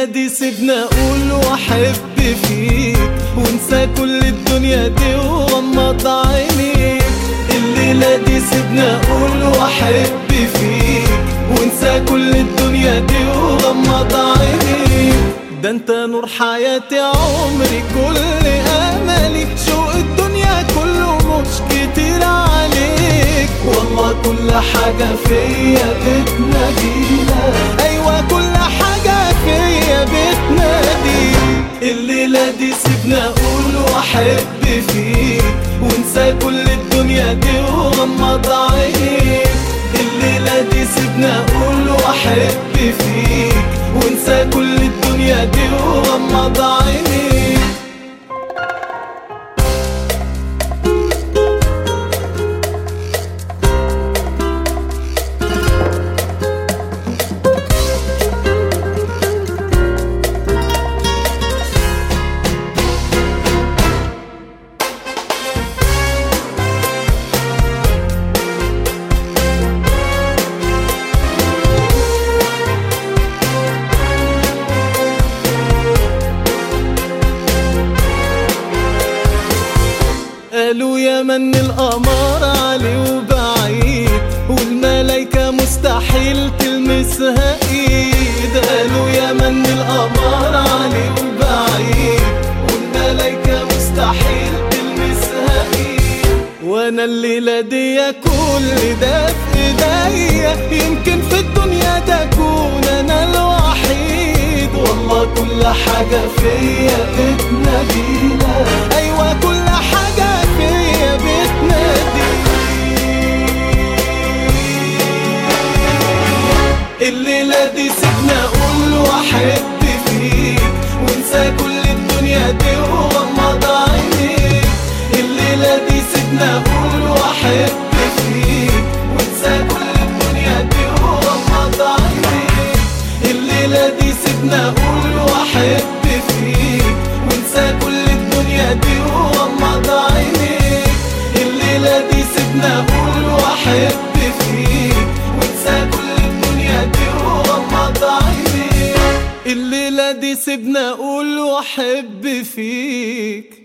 دي سيبنا اقول واحب فيك وانسى كل الدنيا دي وغمض عينيك الليلة دي سيبنا اقول واحب فيك وانسى كل الدنيا دي وغمض عينيك ده انت نور حياتي عمري كل املي شوق الدنيا كله مش كتير عليك والله كل حاجة فيا بتنادينا ايوه كل حاجة فيا بتناديك الليلة دي سيبنا اقول واحب فيك وانسى كل الدنيا دي وغمض عينيك الليلة دي سيبنا اقول واحب فيك وانسى كل الدنيا دي وغمض عينيك قالوا يا من القمر عليه وبعيد والملايكة مستحيل تلمسها ايد قالوا يا من القمر عليه وبعيد والملايكة مستحيل تلمسها ايد وانا الليلة دي كل ده في ايديا يمكن في الدنيا تكون انا الوحيد والله كل حاجة فيا بتنادينا ايوه كل حاجة فيا بتنادي الليلة دي سيبنا اقول واحب فيك وانسى كل الدنيا دي وغمض عينيك الليلة دي سيبنا اقول واحب فيك وانسى كل الدنيا دي وغمض عينيك الليلة دي سيبنا اقول واحب فيك وانسى كل الدنيا دي وغمض عينيك الليلة دي سيبنا اقول واحب فيك وانسى كل الدنيا دي وغمض عينيك الليلة دي سيبنا اقول واحب فيك